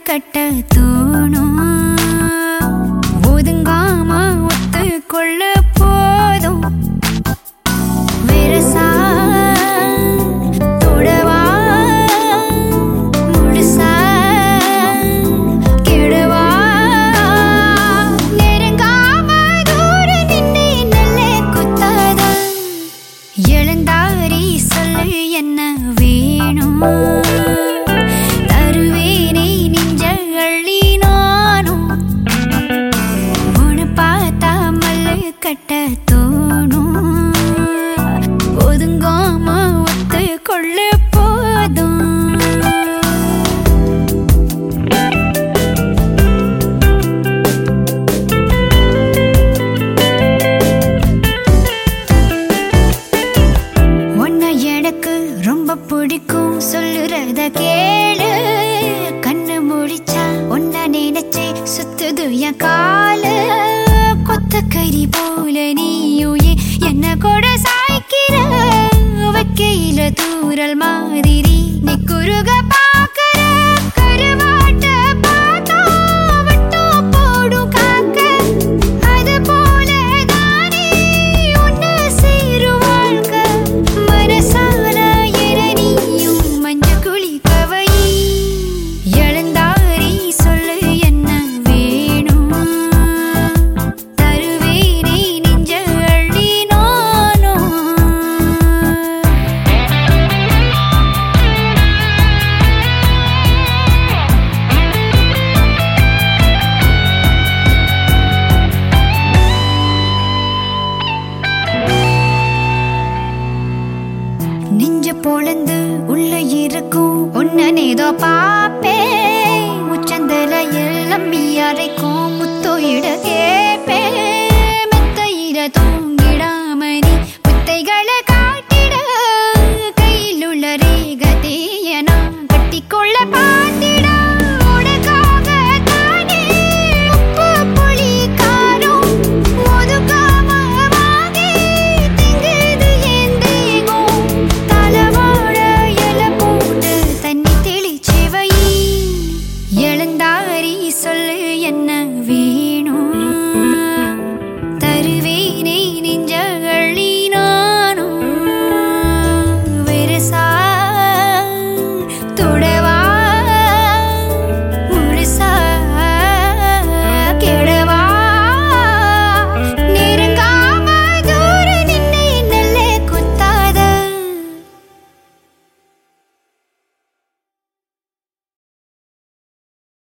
கட்ட தோணும் ஒதுங்காம ஒத்துக்கொள்ள போதும் வெரசா தொடவா முழுசா கெடவா நெருங்காம தூர நின்னே நல்ல குத்தாத எழுந்தாரி சொல்லு என்ன வேணும் தருவேனே நெஞ்ச அள்ளி நானும் உன்னை பார்த்தா மல்லு கட்ட தோணும் ஒதுங்காம ஒத்து கொள்ள போதும் உன்னை எனக்கு ரொம்ப பிடிக்கும் சொல்லுறத கேளு கண்ணு முடிச்சா உன்னை நினைச்சே சுத்துது என் காலு கொத்த கறி போல நீயுயே என்ன கூட சாய்க்கிற வைக்கையில தூரல் மாதிரி நீ குறுக பாக்குற கருவாட்ட பார்த்தா விட்டும் போடும் காக்க அது போல தானே உன்னை சேரும் வாழ்க்கை மனசால எரணியும் மஞ்ச குழி கவை எழுந்தாரி சொல்லு என்ன வேணும் தருவேனே நெஞ்ச அள்ளி நானும் நெஞ்ச பொழந்து உள்ள இருக்கும் உன்ன ஏதோ பாப்பேன்